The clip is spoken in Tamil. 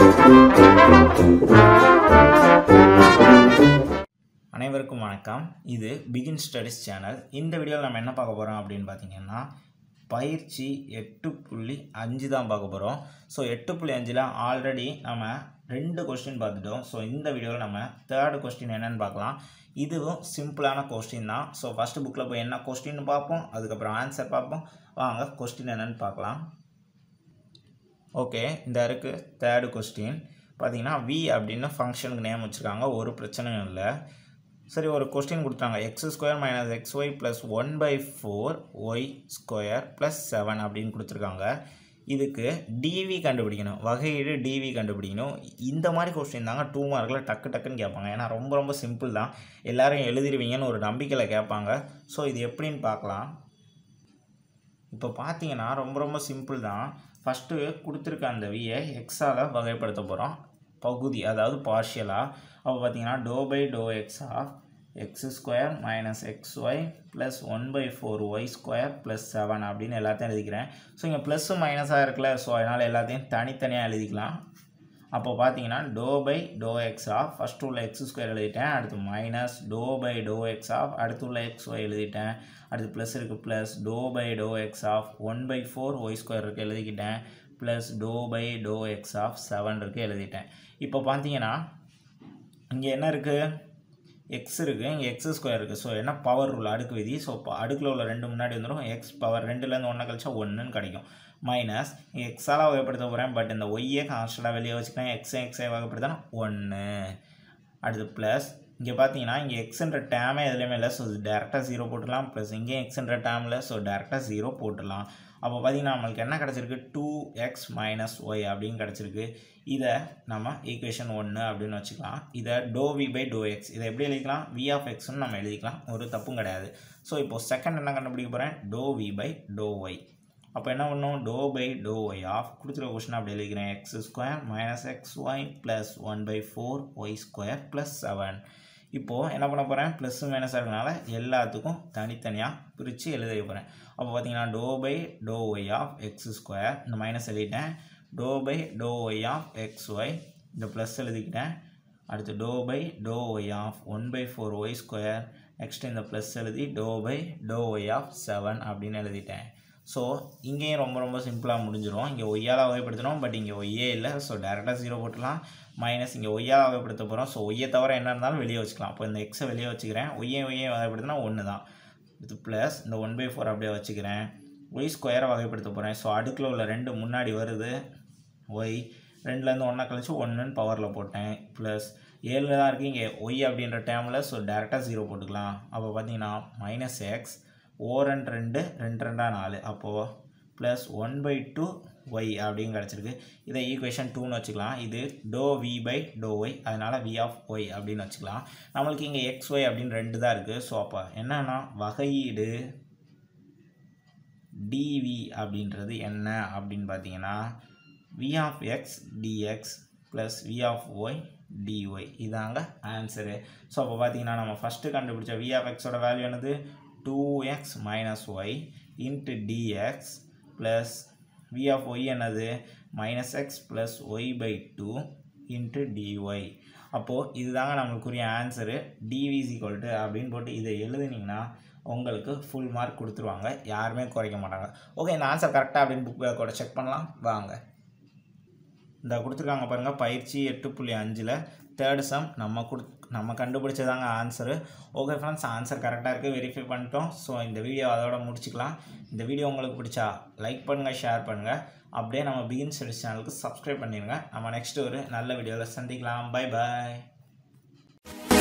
அனைவருக்கும் வணக்கம் இது பிகின் ஸ்டடிஸ் சேனல் இந்த வீடியோவில் நம்ம என்ன பார்க்க போகிறோம் அப்படின்னு பார்த்தீங்கன்னா பயிற்சி எட்டு புள்ளி அஞ்சு தான் பார்க்க போகிறோம் ஸோ எட்டு புள்ளி அஞ்சில் ஆல்ரெடி நம்ம ரெண்டு கொஸ்டின் பார்த்துட்டோம் ஸோ இந்த வீடியோவில் நம்ம தேர்டு கொஸ்டின் என்னன்னு பார்க்கலாம் இதுவும் சிம்பிளான கொஸ்டின் தான் ஸோ ஃபஸ்ட்டு புக்கில் போய் என்ன கொஸ்டின் பார்ப்போம் அதுக்கப்புறம் ஆன்சர் பார்ப்போம் வாங்க கொஸ்டின் என்னன்னு பார்க்கலாம் ஓகே இந்த இருக்குது தேர்டு கொஸ்டின் பார்த்தீங்கன்னா வி அப்படின்னு ஃபங்க்ஷனுக்கு நேம் வச்சுருக்காங்க ஒரு பிரச்சனையும் இல்லை சரி ஒரு கொஸ்டின் கொடுத்தாங்க x square minus x y plus one by four y square plus seven அப்படின்னு கொடுத்துருக்காங்க இதுக்கு டிவி கண்டுபிடிக்கணும் வகையீடு டிவி கண்டுபிடிக்கணும் இந்த மாதிரி கொஸ்டின் தாங்க டூ மார்க்கில் டக்கு டக்குன்னு கேட்பாங்க ஏன்னா ரொம்ப ரொம்ப சிம்பிள் தான் எல்லாரும் எழுதிருவீங்கன்னு ஒரு நம்பிக்கையில் கேட்பாங்க ஸோ இது எப்படின்னு பார்க்கலாம் இப்போ பார்த்தீங்கன்னா ரொம்ப ரொம்ப சிம்பிள் தான் ஃபஸ்ட்டு கொடுத்துருக்க அந்த வியை எக்ஸால் வகைப்படுத்த போகிறோம் பகுதி அதாவது பார்ஷியலாக அப்போ பார்த்தீங்கன்னா doe by doe x of x square minus x y plus one by four y square plus seven அப்படின்னு எல்லாத்தையும் எழுதிக்கிறேன் ஸோ இங்கே ப்ளஸ்ஸு மைனஸாக இருக்குல்ல ஸோ அதனால் எல்லாத்தையும் தனித்தனியாக எழுதிக்கலாம் அப்போ பார்த்தீங்கன்னா doe by doe x of first உள்ள எக்ஸ் ஸ்கொயர் எழுதிட்டேன் அடுத்து minus doe by doe x of அடுத்து உள்ள எக்ஸ் ஒய் எழுதிட்டேன் அடுத்து ப்ளஸ் இருக்குது plus doe by doe x of one by four y square இருக்குது எழுதிக்கிட்டேன் plus doe by doe x of seven இருக்குது எழுதிட்டேன் இப்போ பார்த்தீங்கன்னா இங்கே என்ன இருக்குது எக்ஸ் இருக்குது இங்கே எக்ஸ் ஸ்கொயர் இருக்குது ஸோ என்ன பவர் ரூல் அடுக்கு விதி ஸோ இப்போ அடுக்கில் உள்ள ரெண்டு முன்னாடி வந்துடும் எக்ஸ் பவர் ரெண்டுலேருந்து ஒன்றை கழிச்சா ஒன்றுன்னு கிடைக்கும் மைனஸ் இங்கே எக்ஸால் வகைப்படுத்த போகிறேன் பட் இந்த ஒய்யே கான்ஸ்டண்ட்டாக வெளியே வச்சுக்கிறேன் எக்ஸை எக்ஸை வகைப்படுத்தினா ஒன்று அடுத்து ப்ளஸ் இங்கே பார்த்தீங்கன்னா இங்கே எக்ஸ்ன்ற டேமே எதுலேயுமே இல்லை ஸோ டேரெக்டாக ஜீரோ போட்டுடலாம் ப்ளஸ் இங்கேயும் எக்ஸ்ன்ற டேமில் ஸோ டேரெக்டாக ஜீரோ போட்டுடலாம் அப்போ பார்த்தீங்கன்னா நம்மளுக்கு என்ன கிடச்சிருக்கு டூ எக்ஸ் மைனஸ் ஒய் அப்படின்னு கிடச்சிருக்கு இதை நம்ம ஈக்குவேஷன் ஒன்று அப்படின்னு வச்சுக்கலாம் இதை doe V by doe x இதை எப்படி எழுதிக்கலாம் வி ஆஃப் எக்ஸ்னு நம்ம எழுதிக்கலாம் ஒரு தப்பும் கிடையாது ஸோ இப்போது செகண்ட் என்ன கண்டுபிடிக்க போகிறேன் doe V by doe y அப்போ என்ன பண்ணும் doe by doe y of கொடுத்துருக்க கொஸ்டின் அப்படி எழுதிக்கிறேன் x square minus x y plus one by four y square plus seven இப்போது என்ன பண்ண போகிறேன் ப்ளஸ் மைனஸ் இருக்கனால எல்லாத்துக்கும் தனித்தனியாக பிரித்து எழுத போகிறேன் அப்போ பார்த்தீங்கன்னா doe by doe y of x square இந்த மைனஸ் எழுதிட்டேன் doe by doe y of x y இந்த ப்ளஸ் எழுதிக்கிட்டேன் அடுத்து doe by doe y of one by four y square next இந்த ப்ளஸ் எழுதி doe by doe y of seven அப்படின்னு எழுதிட்டேன் ஸோ இங்கேயும் ரொம்ப ரொம்ப சிம்பிளாக முடிஞ்சிடும் இங்கே ஒய்யால் வகைப்படுத்தணும் பட் இங்கே ஒய்யே இல்லை ஸோ டேரெக்டாக ஜீரோ போட்டுலாம் மைனஸ் இங்கே ஒய்யால் வகைப்படுத்த போகிறோம் ஸோ ஒய்யை தவிர என்ன இருந்தாலும் வெளியே வச்சுக்கலாம் அப்போ இந்த எக்ஸை வெளியே வச்சுக்கிறேன் ஒய்யை ஒய்யை வகைப்படுத்தினா ஒன்று தான் இது ப்ளஸ் இந்த ஒன் பை ஃபோர் அப்படியே வச்சுக்கிறேன் ஒய் ஸ்கொயரை வகைப்படுத்த போகிறேன் ஸோ அடுக்கில் உள்ள ரெண்டு முன்னாடி வருது ஒய் ரெண்டுலேருந்து ஒன்றா கழிச்சு ஒன்றுன்னு பவரில் போட்டேன் ப்ளஸ் ஏழில் தான் இருக்குது இங்கே ஒய் அப்படின்ற டேமில் ஸோ டேரெக்டாக ஜீரோ போட்டுக்கலாம் அப்போ பார்த்தீங்கன்னா மைனஸ் எக்ஸ் ஓ ரெண்டு ரெண்டு ரெண்டு ரெண்டா நாலு அப்போது plus one by two y அப்படின்னு கிடச்சிருக்கு இதை ஈக்குவேஷன் டூன்னு வச்சுக்கலாம் இது doe V by doe y அதனால் வி ஆஃப் ஒய் அப்படின்னு வச்சுக்கலாம் நம்மளுக்கு இங்கே எக்ஸ் ஒய் அப்படின்னு ரெண்டு தான் இருக்குது ஸோ அப்போ என்னன்னா வகையீடு டிவி அப்படின்றது என்ன அப்படின்னு பார்த்தீங்கன்னா V of x dx plus V of y dy இதாங்க ஆன்சரு ஸோ அப்போ பார்த்தீங்கன்னா நம்ம ஃபஸ்ட்டு கண்டுபிடிச்ச வி ஆஃப் எக்ஸோட வேல்யூ என்னது two x minus y into dx plus V of y என்னது minus x plus y by two into dy அப்போது இதுதாங்க நம்மளுக்குரிய ஆன்சரு டிவிஸ் ஈக்குவல் டு அப்படின்னு போட்டு இதை எழுதுனீங்கன்னா உங்களுக்கு ஃபுல் மார்க் கொடுத்துருவாங்க யாருமே குறைக்க மாட்டாங்க ஓகே இந்த ஆன்சர் கரெக்டாக அப்படின்னு புக் பேக்கோட செக் பண்ணலாம் வாங்க இந்த கொடுத்துருக்காங்க பாருங்கள் பயிற்சி எட்டு புள்ளி அஞ்சில் தேர்டு சம் நம்ம கொடு நம்ம கண்டுபிடிச்சதாங்க ஆன்சரு ஓகே ஃப்ரெண்ட்ஸ் ஆன்சர் கரெக்டாக இருக்குது வெரிஃபை பண்ணிட்டோம் ஸோ இந்த வீடியோ அதோட முடிச்சுக்கலாம் இந்த வீடியோ உங்களுக்கு பிடிச்சா லைக் பண்ணுங்கள் ஷேர் பண்ணுங்கள் அப்படியே நம்ம பிகின் ஸ்டடிஸ் சேனலுக்கு சப்ஸ்கிரைப் பண்ணிடுங்க நம்ம நெக்ஸ்ட் ஒரு நல்ல வீடியோவில் சந்திக்கலாம் பை பாய்